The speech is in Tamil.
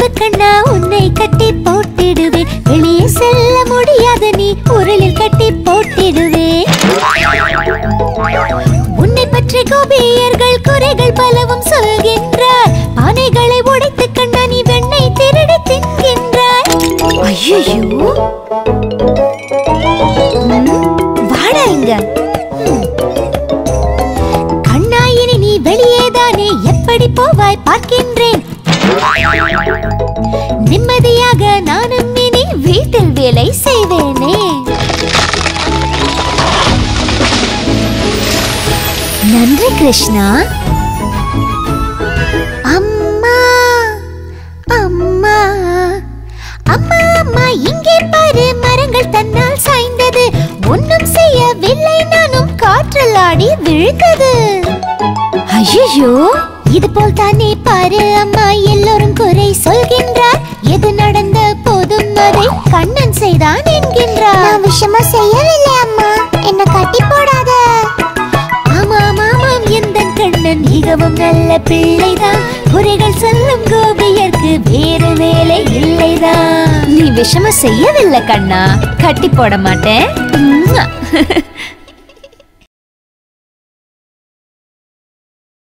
குறும்பு கண்ணா உன்னை கட்டி போட்டிடுவேன் வெளியே செல்ல முடியாத நீ உரலில் கட்டி போட்டிடுவேன் உன்னை பற்றி கோபியர்கள் குறைகள் பலவும் சொல்கின்றார் பானைகளை உடைத்து கண்ணா நீ வெண்ணெய் திருடி தின்கின்றாய் ஐயோ வாடா இங்க ம். கண்ணா இனி நீ வெளியேதானே எப்படி போவாய் பார்க்கின்றேன் நிம்மதியாக நானும் இனி வீட்டில் வேலை செய்வேனே நன்றி கிருஷ்ணா அம்மா அம்மா அம்மா அம்மா இங்கே பாரு மரங்கள் தன்னால் சாய்ந்தது ஒன்றும் செய்யவில்லை நானும் காற்றில் ஆடி விழுந்தது ஐயோ இது போல் தானே பாரு அம்மா எல்லோரும் குறை சொல்கின்றார் எது நடந்த போதும் அதை கண்ணன் செய்தான் என்கின்றார் நான் விஷயமா செய்யவில்லை அம்மா என்ன கட்டி போடாத ஆமாம் ஆமாம் எந்த கண்ணன் மிகவும் நல்ல பிள்ளைதான் குறைகள் சொல்லும் கோபியர்க்கு வேறு வேலை இல்லைதான் நீ விஷம செய்யவில்லை கண்ணா கட்டி போட மாட்டேன் உம்மா.